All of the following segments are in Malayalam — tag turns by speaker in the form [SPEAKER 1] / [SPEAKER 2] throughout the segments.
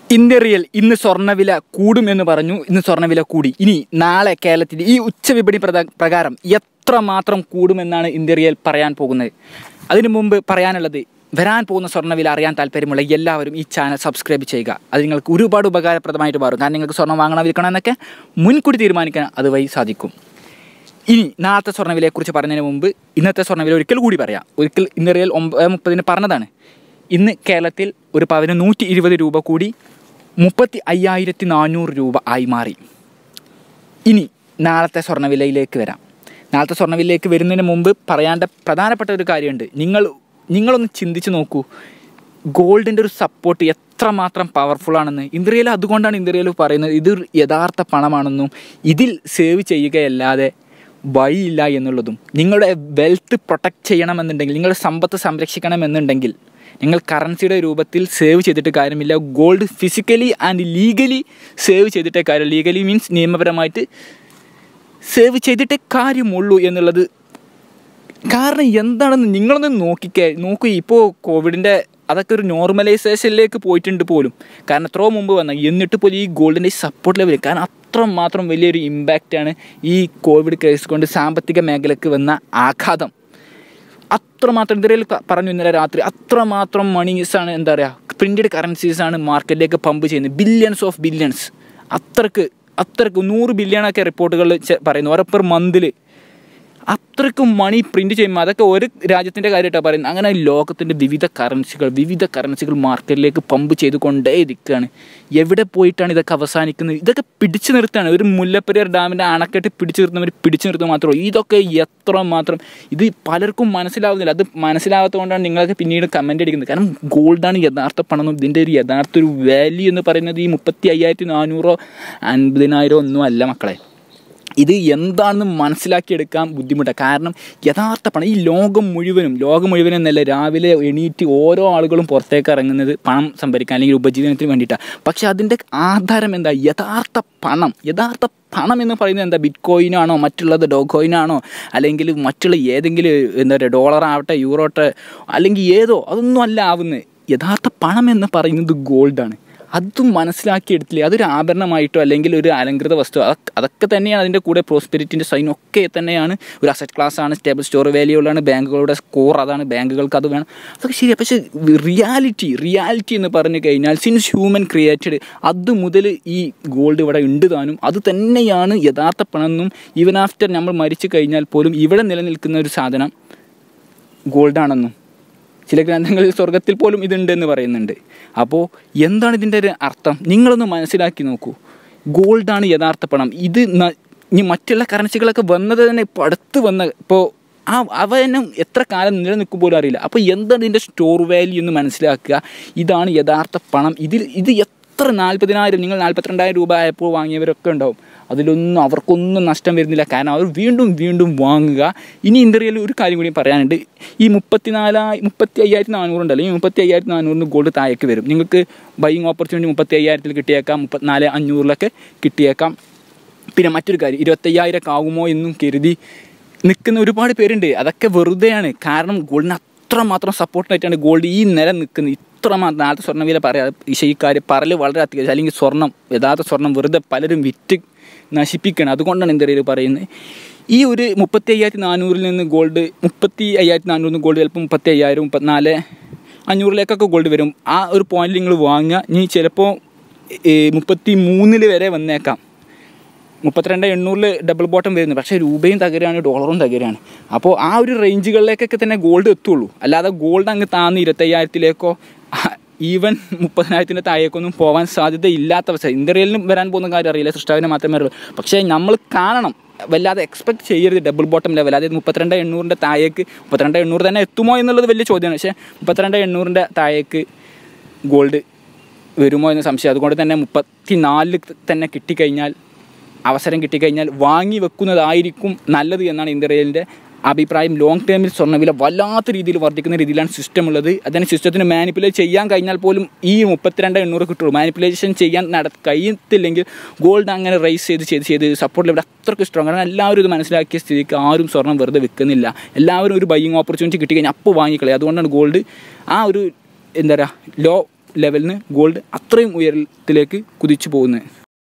[SPEAKER 1] ഇന്ത്യ റിയൽ ഇന്ന് സ്വർണ്ണവില കൂടും എന്ന് പറഞ്ഞു ഇന്ന് സ്വർണ്ണവില കൂടി ഇനി നാളെ കേരളത്തിൽ ഈ ഉച്ചവിപണി പ്രത- പ്രകാരം എത്ര മാത്രം കൂടുമെന്നാണ് ഇന്ത്യ റിയൽ പറയാൻ പോകുന്നത് അതിനു മുമ്പ് പറയാനുള്ളത് വരാൻ പോകുന്ന സ്വർണ്ണവില അറിയാൻ താല്പര്യമുള്ള എല്ലാവരും ഈ ചാനൽ സബ്സ്ക്രൈബ് ചെയ്യുക അത് നിങ്ങൾക്ക് ഒരുപാട് ഉപകാരപ്രദമായിട്ട് മാറും കാരണം നിങ്ങൾക്ക് സ്വർണ്ണം വാങ്ങണം വിൽക്കണം എന്നൊക്കെ മുൻകൂട്ടി തീരുമാനിക്കാൻ അതുവഴി സാധിക്കും ഇനി നാളത്തെ സ്വർണ്ണവിലയെക്കുറിച്ച് പറഞ്ഞതിന് മുമ്പ് ഇന്നത്തെ സ്വർണ്ണവില ഒരിക്കൽ കൂടി പറയാം ഒരിക്കൽ ഇന്ന് റിയൽ ഒമ്പത് മുപ്പതിന് പറഞ്ഞതാണ് ഇന്ന് കേരളത്തിൽ ഒരു പവന് നൂറ്റി ഇരുപത് രൂപ കൂടി മുപ്പത്തി അയ്യായിരത്തി നാനൂറ് രൂപ ആയി മാറി ഇനി നാളത്തെ സ്വർണ്ണവിലയിലേക്ക് വരാം നാളത്തെ സ്വർണ്ണവിലയിലേക്ക് വരുന്നതിന് മുമ്പ് പറയേണ്ട പ്രധാനപ്പെട്ട ഒരു കാര്യമുണ്ട് നിങ്ങൾ നിങ്ങളൊന്ന് ചിന്തിച്ച് നോക്കൂ ഗോൾഡിൻ്റെ ഒരു സപ്പോർട്ട് എത്രമാത്രം പവർഫുൾ ആണെന്ന് ഇന്ത്യയിൽ അതുകൊണ്ടാണ് ഇന്ത്യയിൽ പറയുന്നത് ഇത് യഥാർത്ഥ പണമാണെന്നും ഇതിൽ സേവ് ചെയ്യുകയല്ലാതെ വഴിയില്ല എന്നുള്ളതും നിങ്ങളുടെ വെൽത്ത് പ്രൊട്ടക്റ്റ് ചെയ്യണമെന്നുണ്ടെങ്കിൽ നിങ്ങളുടെ സമ്പത്ത് സംരക്ഷിക്കണമെന്നുണ്ടെങ്കിൽ നിങ്ങൾ കറൻസിയുടെ രൂപത്തിൽ സേവ് ചെയ്തിട്ട് കാര്യമില്ല gold physically and legally save ചെയ്തിട്ടേ കാര്യം ലീഗലി മീൻസ് നിയമപരമായിട്ട് സേവ് ചെയ്തിട്ടേ കാര്യമുള്ളൂ എന്നുള്ളത് കാരണം എന്താണെന്ന് നിങ്ങളൊന്ന് നോക്കിക്കേ നോക്കൂ ഇപ്പോൾ കോവിഡിൻ്റെ അതൊക്കെ ഒരു നോർമലൈസേഷനിലേക്ക് പോയിട്ടുണ്ട് പോലും കാരണം എത്രയോ മുമ്പ് വന്ന എന്നിട്ട് പോലും ഈ ഗോൾഡിൻ്റെ സപ്പോർട്ട് ലെവൽ കാരണം അത്രമാത്രം വലിയൊരു ഇമ്പാക്റ്റാണ് ഈ കോവിഡ് ക്രൈസിസ് കൊണ്ട് സാമ്പത്തിക മേഖലയ്ക്ക് വന്ന ആഘാതം അത്രമാത്രം ഇന്ത്യയിൽ പറഞ്ഞു ഇന്നലെ രാത്രി അത്രമാത്രം മണീസാണ് എന്താ പറയുക പ്രിൻറ്റഡ് കറൻസീസാണ് മാർക്കറ്റിലേക്ക് പമ്പ് ചെയ്യുന്നത് ബില്യൺസ് ഓഫ് ബില്യൺസ് അത്രക്ക് അത്രക്ക് നൂറ് ബില്യണൊക്കെ റിപ്പോർട്ടുകൾ പറയുന്നു ഓരോ പെർ മന്തിൽ അത്രക്കും മണി പ്രിന്റ് ചെയ്യുമ്പോൾ അതൊക്കെ ഒരു രാജ്യത്തിൻ്റെ കാര്യമായിട്ടാണ് പറയുന്നത് അങ്ങനെ ലോകത്തിൻ്റെ വിവിധ കറൻസികൾ വിവിധ കറൻസികൾ മാർക്കറ്റിലേക്ക് പമ്പ് ചെയ്തുകൊണ്ടേ ഇരിക്കുകയാണ് എവിടെ പോയിട്ടാണ് ഇതൊക്കെ അവസാനിക്കുന്നത് ഇതൊക്കെ പിടിച്ചു നിർത്തുകയാണ് ഒരു മുല്ലപ്പെരിയാർ ഡാമിൻ്റെ അണക്കെട്ട് പിടിച്ചു നിർത്തുന്നവർ പിടിച്ചു നിർത്തുക മാത്രമേ ഇതൊക്കെ എത്ര മാത്രം ഇത് പലർക്കും മനസ്സിലാവുന്നില്ല അത് മനസ്സിലാവാത്തതുകൊണ്ടാണ് നിങ്ങളൊക്കെ പിന്നീട് കമൻ്റ് അടിക്കുന്നത് കാരണം ഗോൾഡാണ് യഥാർത്ഥ പണം ഇതിൻ്റെ ഒരു യഥാർത്ഥ ഒരു വാല്യൂ എന്ന് പറയുന്നത് ഈ മുപ്പത്തി അയ്യായിരത്തി നാനൂറോ അൻപതിനായിരോ ഒന്നും അല്ല മക്കളെ ഇത് എന്താണെന്ന് മനസ്സിലാക്കിയെടുക്കാൻ ബുദ്ധിമുട്ടാണ് കാരണം യഥാർത്ഥ പണം ഈ ലോകം മുഴുവനും ലോകം മുഴുവനും എന്നല്ല രാവിലെ എണീറ്റ് ഓരോ ആളുകളും പുറത്തേക്ക് ഇറങ്ങുന്നത് പണം സംഭരിക്കാൻ അല്ലെങ്കിൽ ഉപജീവനത്തിന് വേണ്ടിയിട്ടാണ് പക്ഷേ അതിൻ്റെ ആധാരം എന്താ യഥാർത്ഥ പണം യഥാർത്ഥ പണം എന്ന് പറയുന്നത് എന്താ ബിറ്റ് കോയിനാണോ മറ്റുള്ളത് ഡോ കോയിനാണോ അല്ലെങ്കിൽ മറ്റുള്ള ഏതെങ്കിലും എന്താ പറയുക ഡോളർ ആവട്ടെ യൂറോ ആവട്ടെ അല്ലെങ്കിൽ ഏതോ അതൊന്നും അല്ല ആവുന്നത് യഥാർത്ഥ പണം എന്ന് പറയുന്നത് ഗോൾഡാണ് അതും മനസ്സിലാക്കിയെടുത്തില്ലേ അതൊരു ആഭരണമായിട്ടോ അല്ലെങ്കിൽ ഒരു അലങ്കൃത വസ്തു അതൊക്കെ അതൊക്കെ തന്നെയാണ് അതിൻ്റെ കൂടെ പ്രോസ്പെരിറ്റിൻ്റെ സൈൻ ഒക്കെ തന്നെയാണ് ഒരു അസറ്റ് ക്ലാസ് ആണ് സ്റ്റേബിൾ സ്റ്റോർ വാല്യൂ ഉള്ളതാണ് ബാങ്കുകളുടെ സ്കോർ അതാണ് ബാങ്കുകൾക്ക് അത് വേണം അതൊക്കെ ശരിയാണ് പക്ഷേ റിയാലിറ്റി റിയാലിറ്റി എന്ന് പറഞ്ഞു കഴിഞ്ഞാൽ സിൻസ് ഹ്യൂമൻ ക്രിയേറ്റഡ് അത് മുതൽ ഈ ഗോൾഡ് ഇവിടെ ഉണ്ട് താനും അത് തന്നെയാണ് യഥാർത്ഥ പണമെന്നും ഈവൻ ആഫ്റ്റർ നമ്മൾ മരിച്ചു കഴിഞ്ഞാൽ പോലും ഇവിടെ നിലനിൽക്കുന്ന ഒരു സാധനം ഗോൾഡാണെന്നും ചില ഗ്രന്ഥങ്ങളിൽ സ്വർഗത്തിൽ പോലും ഇതുണ്ട് എന്ന് പറയുന്നുണ്ട് അപ്പോൾ എന്താണ് ഇതിൻ്റെ ഒരു അർത്ഥം നിങ്ങളൊന്ന് മനസ്സിലാക്കി നോക്കൂ ഗോൾഡാണ് യഥാർത്ഥ പണം ഇത് ന- ഇനി മറ്റുള്ള കറൻസികളൊക്കെ വന്നത് തന്നെ ഇപ്പോൾ അടുത്ത് വന്ന ഇപ്പോൾ ആ അവ തന്നെ എത്ര കാലം നിലനിൽക്കും പോലും അറിയില്ല അപ്പോൾ എന്താണ് ഇതിൻ്റെ സ്റ്റോർ വാല്യൂ എന്ന് മനസ്സിലാക്കുക ഇതാണ് യഥാർത്ഥ പണം ഇതിൽ ഇത് എത്ര നാൽപ്പതിനായിരം നിങ്ങൾ നാൽപ്പത്തിരണ്ടായിരം രൂപ ആയപ്പോൾ വാങ്ങിയവരൊക്കെ ഉണ്ടാവും അതിലൊന്നും അവർക്കൊന്നും നഷ്ടം വരുന്നില്ല കാരണം അവർ വീണ്ടും വീണ്ടും വാങ്ങുക ഇനി ഇന്ത്യയിൽ ഒരു കാര്യം കൂടി പറയാനുണ്ട് ഈ മുപ്പത്തിനാലായി മുപ്പത്തി അയ്യായിരത്തി നാനൂറുണ്ടല്ലോ ഈ മുപ്പത്തി അയ്യായിരത്തി നാനൂറിന് ഗോൾഡ് താഴേക്ക് വരും നിങ്ങൾക്ക് ബൈയിങ് ഓപ്പർച്യൂണിറ്റി മുപ്പത്തി അയ്യായിരത്തിൽ കിട്ടിയേക്കാം മുപ്പത്തിനാല് അഞ്ഞൂറിലൊക്കെ കിട്ടിയേക്കാം പിന്നെ മറ്റൊരു കാര്യം ഇരുപത്തയ്യായിരം ആകുമോ എന്നും കരുതി നിൽക്കുന്ന ഒരുപാട് പേരുണ്ട് അതൊക്കെ വെറുതെയാണ് കാരണം ഗോൾഡിന് അത്രമാത്രം സപ്പോർട്ടായിട്ടാണ് ഗോൾഡ് ഈ നില നിൽക്കുന്നത് ഇത്രമാത്രം നാളത്തെ സ്വർണ്ണവില പറയാതെ ഈ കാര്യം പറല് വളരെ അത്യാവശ്യം അല്ലെങ്കിൽ സ്വർണം യഥാർത്ഥ സ്വർണം വെറുതെ പലരും വിറ്റ് നശിപ്പിക്കണം അതുകൊണ്ടാണ് ഇന്ത്യയിൽ പറയുന്നത് ഈ ഒരു മുപ്പത്തി അയ്യായിരത്തി നാനൂറിൽ നിന്ന് ഗോൾഡ് മുപ്പത്തി അയ്യായിരത്തി നാനൂറിൽ നിന്ന് ഗോൾഡ് ചിലപ്പോൾ മുപ്പത്തി അയ്യായിരം മുപ്പത്തിനാല് അഞ്ഞൂറിലേക്കൊക്കെ ഗോൾഡ് വരും ആ ഒരു പോയിന്റിൽ നിങ്ങൾ വാങ്ങുക ഇനി ചിലപ്പോൾ മുപ്പത്തി മൂന്നിൽ വരെ വന്നേക്കാം മുപ്പത്തിരണ്ട് എണ്ണൂറിൽ ഡബിൾ ബോട്ടം വരുന്നത് പക്ഷേ രൂപയും തകരാണ് ഡോളറും തകരാണ് അപ്പോൾ ആ ഒരു റേഞ്ചുകളിലേക്കൊക്കെ തന്നെ ഗോൾഡ് എത്തുള്ളൂ അല്ലാതെ ഗോൾഡ് അങ്ങ് താന്ന് ഇരുപത്തയ്യായിരത്തിലേക്കോ ഈവൻ മുപ്പതിനായിരത്തിൻ്റെ താഴേക്കൊന്നും പോകാൻ സാധ്യത ഇല്ലാത്ത അവസ്ഥ ഇന്ത്യയിലും വരാൻ പോകുന്ന കാര്യം അറിയില്ല സൃഷ്ടാവിനെ മാത്രമേ അറിയൂ പക്ഷേ നമ്മൾ കാണണം വല്ലാതെ എക്സ്പെക്ട് ചെയ്യരുത് ഡബിൾ ബോട്ടം ലെവൽ അതായത് മുപ്പത്തിരണ്ട് എണ്ണൂറിൻ്റെ താഴേക്ക് മുപ്പത്തിരണ്ട് എണ്ണൂറ് തന്നെ എത്തുമോ എന്നുള്ളത് വലിയ ചോദ്യമാണ് പക്ഷേ മുപ്പത്തിരണ്ട് എണ്ണൂറിൻ്റെ താഴേക്ക് ഗോൾഡ് വരുമോ എന്ന് സംശയം അതുകൊണ്ട് തന്നെ മുപ്പത്തി നാലിൽ തന്നെ കിട്ടിക്കഴിഞ്ഞാൽ അവസരം കിട്ടിക്കഴിഞ്ഞാൽ വാങ്ങി വെക്കുന്നതായിരിക്കും നല്ലത് എന്നാണ് ഇന്ത്യയിലെ അഭിപ്രായം ലോങ് ടേമിൽ സ്വർണ്ണവില വല്ലാത്ത രീതിയിൽ വർദ്ധിക്കുന്ന രീതിയിലാണ് സിസ്റ്റം ഉള്ളത് അതിന് സിസ്റ്റത്തിന് മാനിപ്പുലേറ്റ് ചെയ്യാൻ കഴിഞ്ഞാൽ പോലും ഈ മുപ്പത്തിരണ്ട് എണ്ണൂറ് കിട്ടുള്ളൂ മാനിപ്പുലേഷൻ ചെയ്യാൻ നട കഴിയത്തില്ലെങ്കിൽ ഗോൾഡ് അങ്ങനെ റൈസ് ചെയ്ത് ചെയ്ത് ചെയ്ത് സപ്പോർട്ട് ലെവൽ അത്രയ്ക്ക് സ്ട്രോങ് ആണ് എല്ലാവരും ഇത് മനസ്സിലാക്കിയ സ്ഥിതിക്ക് ആരും സ്വർണ്ണം വെറുതെ വിൽക്കുന്നില്ല എല്ലാവരും ഒരു ബൈയിങ് ഓപ്പർച്യൂണിറ്റി കിട്ടിക്കഴിഞ്ഞാൽ അപ്പോൾ വാങ്ങിക്കളയും അതുകൊണ്ടാണ് ഗോൾഡ് ആ ഒരു എന്താ പറയുക ലോ ലെവലിൽ നിന്ന് ഗോൾഡ് അത്രയും ഉയരത്തിലേക്ക് കുതിച്ചു പോകുന്നത്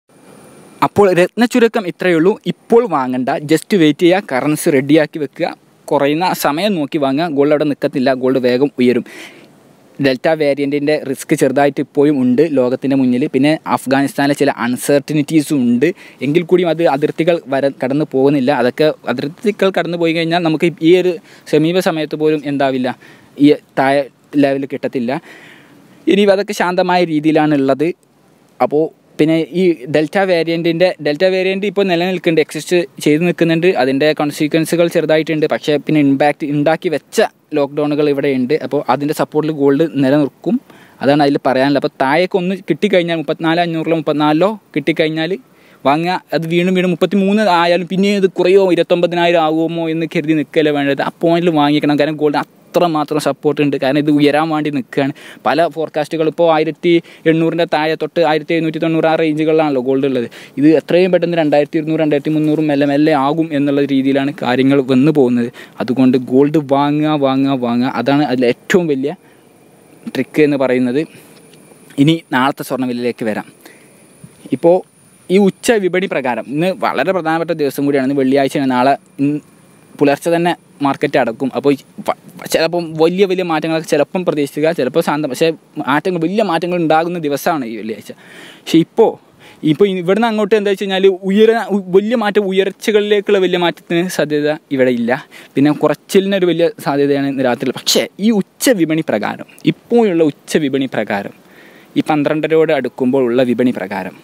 [SPEAKER 1] അപ്പോൾ രത്നച്ചുരുക്കം ഇത്രയേ ഉള്ളൂ ഇപ്പോൾ വാങ്ങണ്ട ജസ്റ്റ് വെയിറ്റ് ചെയ്യുക കറൻസി റെഡിയാക്കി വെക്കുക കുറയുന്ന സമയം നോക്കി വാങ്ങുക ഗോൾഡ് അവിടെ നിൽക്കത്തില്ല ഗോൾഡ് വേഗം ഉയരും ഡെൽറ്റ വേരിയൻറ്റിൻ്റെ റിസ്ക് ചെറുതായിട്ട് ഇപ്പോഴും ഉണ്ട് ലോകത്തിൻ്റെ മുന്നിൽ പിന്നെ അഫ്ഗാനിസ്ഥാനിലെ ചില അൺസർട്ടനിറ്റീസും ഉണ്ട് എങ്കിൽ കൂടിയും അത് അതിർത്തികൾ വര കടന്നു പോകുന്നില്ല അതൊക്കെ അതിർത്തികൾ കടന്നു പോയി കഴിഞ്ഞാൽ നമുക്ക് ഈ ഒരു സമീപ സമയത്ത് പോലും എന്താവില്ല ഈ താഴെ ലെവൽ കിട്ടത്തില്ല ഇനി അതൊക്കെ ശാന്തമായ രീതിയിലാണ് ഉള്ളത് അപ്പോൾ പിന്നെ ഈ ഡെൽറ്റ വേരിയൻറ്റിൻ്റെ ഡെൽറ്റ വേരിയൻറ്റ് ഇപ്പോൾ നിലനിൽക്കുന്നുണ്ട് എക്സിസ്റ്റ് ചെയ്ത് നിൽക്കുന്നുണ്ട് അതിൻ്റെ കോൺസിക്വൻസുകൾ ചെറുതായിട്ടുണ്ട് പക്ഷേ പിന്നെ ഇമ്പാക്റ്റ് ഉണ്ടാക്കി വെച്ച ലോക്ക്ഡൗണുകൾ ഇവിടെ ഉണ്ട് അപ്പോൾ അതിൻ്റെ സപ്പോർട്ടിൽ ഗോൾഡ് നിലനിൽക്കും അതാണ് അതിൽ പറയാനുള്ളത് അപ്പോൾ താഴേക്ക് ഒന്ന് കിട്ടിക്കഴിഞ്ഞാൽ മുപ്പത്തിനാല് അഞ്ഞൂറിലോ മുപ്പത്തിനാലിലോ കിട്ടിക്കഴിഞ്ഞാൽ വാങ്ങുക അത് വീണ്ടും വീണ്ടും മുപ്പത്തി മൂന്ന് ആയാലും പിന്നെ ഇത് കുറയോ ഇരുപത്തൊമ്പതിനായിരം ആകുമോ എന്ന് കരുതി നിൽക്കല്ലേ വേണ്ടത് ആ പോയിന്റിൽ വാങ്ങിക്കണം കാരണം ഗോൾഡ് അത്രമാത്രം സപ്പോർട്ട് ഉണ്ട് കാരണം ഇത് ഉയരാൻ വേണ്ടി നിൽക്കുകയാണ് പല ഫോർകാസ്റ്റുകൾ ഇപ്പോൾ ആയിരത്തി എണ്ണൂറിൻ്റെ താഴെ തൊട്ട് ആയിരത്തി എഴുന്നൂറ്റി തൊണ്ണൂറ് ആ റേഞ്ചുകളിലാണല്ലോ ഗോൾഡ് ഉള്ളത് ഇത് എത്രയും പെട്ടെന്ന് രണ്ടായിരത്തി ഇരുന്നൂറ് രണ്ടായിരത്തി മുന്നൂറും മെല്ലെ മെല്ലെ ആകും എന്നുള്ള രീതിയിലാണ് കാര്യങ്ങൾ വന്നു പോകുന്നത് അതുകൊണ്ട് ഗോൾഡ് വാങ്ങുക വാങ്ങുക വാങ്ങുക അതാണ് അതിൽ ഏറ്റവും വലിയ ട്രിക്ക് എന്ന് പറയുന്നത് ഇനി നാളത്തെ സ്വർണ്ണവിലയിലേക്ക് വരാം ഇപ്പോൾ ഈ ഉച്ച വിപണി പ്രകാരം ഇന്ന് വളരെ പ്രധാനപ്പെട്ട ദിവസം കൂടിയാണ് ഇന്ന് വെള്ളിയാഴ്ചയാണ് നാളെ ഇന്ന് പുലർച്ചെ തന്നെ മാർക്കറ്റ് അടക്കും അപ്പോൾ ഈ പ- ചിലപ്പം വലിയ വലിയ മാറ്റങ്ങളൊക്കെ ചിലപ്പം പ്രതീക്ഷിക്കുക ചിലപ്പോൾ ശാന്തം പക്ഷേ മാറ്റങ്ങൾ വലിയ മാറ്റങ്ങൾ ഉണ്ടാകുന്ന ദിവസമാണ് ഈ വെള്ളിയാഴ്ച പക്ഷേ ഇപ്പോൾ ഇപ്പോൾ ഇവിടുന്ന് അങ്ങോട്ട് എന്താ വെച്ച് കഴിഞ്ഞാൽ ഉയര ഉ- വലിയ മാറ്റം ഉയർച്ചകളിലേക്കുള്ള വലിയ മാറ്റത്തിന് സാധ്യത ഇവിടെ ഇല്ല പിന്നെ കുറച്ചിലിനൊരു വലിയ സാധ്യതയാണ് ഇന്ന് രാത്രി പക്ഷേ ഈ ഉച്ച വിപണി പ്രകാരം ഇപ്പോഴുള്ള ഉച്ച വിപണി പ്രകാരം ഈ പന്ത്രണ്ടരയോട് അടുക്കുമ്പോൾ ഉള്ള വിപണി പ്രകാരം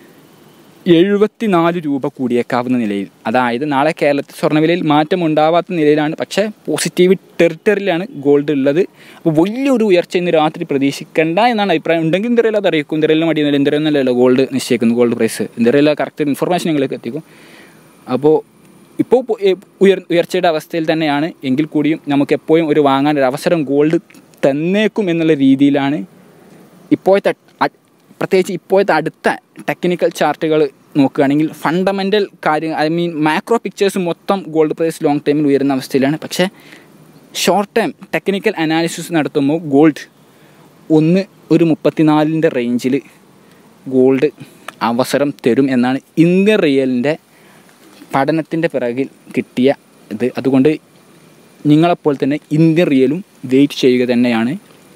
[SPEAKER 1] എഴുപത്തിനാല് രൂപ കൂടിയേക്കാവുന്ന നിലയിൽ അതായത് നാളെ കേരളത്തിൽ സ്വർണ്ണവിലയിൽ മാറ്റം ഉണ്ടാവാത്ത നിലയിലാണ് പക്ഷേ പോസിറ്റീവ് ടെറിട്ടറിയിലാണ് ഗോൾഡ് ഉള്ളത് അപ്പോൾ വലിയൊരു ഉയർച്ച ഇന്ന് രാത്രി പ്രതീക്ഷിക്കേണ്ട എന്നാണ് അഭിപ്രായം ഉണ്ടെങ്കിൽ ഇന്ത്യയിൽ അത് അറിയിക്കും ഇന്ത്യയിൽ മടിയൊന്നുമില്ല ഇന്ത്യയിലൊന്നല്ലല്ലോ ഗോൾഡ് നിശ്ചയിക്കുന്നു ഗോൾഡ് പ്രൈസ് ഇന്ത്യയിൽ കറക്റ്റ് ഇൻഫർമേഷൻ നിങ്ങൾക്ക് എത്തിക്കും അപ്പോൾ ഇപ്പോൾ പൊ- ഏ, ഉയർ ഉയർച്ചയുടെ അവസ്ഥയിൽ തന്നെയാണ് എങ്കിൽ കൂടിയും നമുക്ക് എപ്പോഴും ഒരു വാങ്ങാൻ ഒരു അവസരം ഗോൾഡ് തന്നേക്കും എന്നുള്ള രീതിയിലാണ് ഇപ്പോഴത്തെ അ- പ്രത്യേകിച്ച് ഇപ്പോഴത്തെ അടുത്ത ടെക്നിക്കൽ ചാർട്ടുകൾ നോക്കുകയാണെങ്കിൽ ഫണ്ടമെൻ്റൽ കാര്യം ഐ മീൻ മാക്രോ പിക്ചേഴ്സ് മൊത്തം ഗോൾഡ് പ്രൈസ് ലോങ് ടൈമിൽ ഉയരുന്ന അവസ്ഥയിലാണ് പക്ഷേ ഷോർട്ട് ടൈം ടെക്നിക്കൽ അനാലിസിസ് നടത്തുമ്പോൾ ഗോൾഡ് ഒന്ന് ഒരു മുപ്പത്തിനാലിൻ്റെ റേഞ്ചിൽ ഗോൾഡ് അവസരം തരും എന്നാണ് ഇന്ത്യൻ റിയലിൻ്റെ പഠനത്തിൻ്റെ പിറകിൽ കിട്ടിയ ഇത് അതുകൊണ്ട് നിങ്ങളെപ്പോലെ തന്നെ ഇന്ത്യൻ റിയലും വെയിറ്റ് ചെയ്യുക തന്നെയാണ്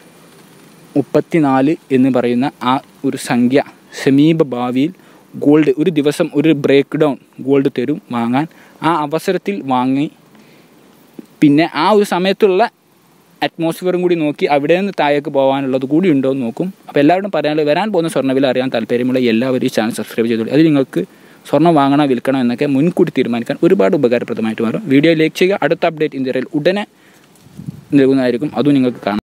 [SPEAKER 1] മുപ്പത്തിനാല് എന്ന് പറയുന്ന ആ ഒരു സംഖ്യ സമീപ ഭാവിയിൽ ഗോൾഡ് ഒരു ദിവസം ഒരു ബ്രേക്ക് ഡൗൺ ഗോൾഡ് തരും വാങ്ങാൻ ആ അവസരത്തിൽ വാങ്ങി പിന്നെ ആ ഒരു സമയത്തുള്ള അറ്റ്മോസ്ഫിയറും കൂടി നോക്കി അവിടെ നിന്ന് താഴേക്ക് പോകാനുള്ളത് കൂടി ഉണ്ടോ എന്ന് നോക്കും അപ്പോൾ എല്ലാവരും പറയാനുള്ളത് വരാൻ പോകുന്ന സ്വർണ്ണവില അറിയാൻ താല്പര്യമുള്ള എല്ലാവരും ഈ ചാനൽ സബ്സ്ക്രൈബ് ചെയ്തോളൂ അത് നിങ്ങൾക്ക് സ്വർണ്ണം വാങ്ങണോ വിൽക്കണോ എന്നൊക്കെ മുൻകൂട്ടി തീരുമാനിക്കാൻ ഒരുപാട് ഉപകാരപ്രദമായിട്ട് മാറും വീഡിയോ ലൈക്ക് ചെയ്യുക അടുത്ത അപ്ഡേറ്റ് ഇന്ത്യയിൽ ഉടനെ നൽകുന്നതായിരിക്കും അതും നിങ്ങൾക്ക് കാണാം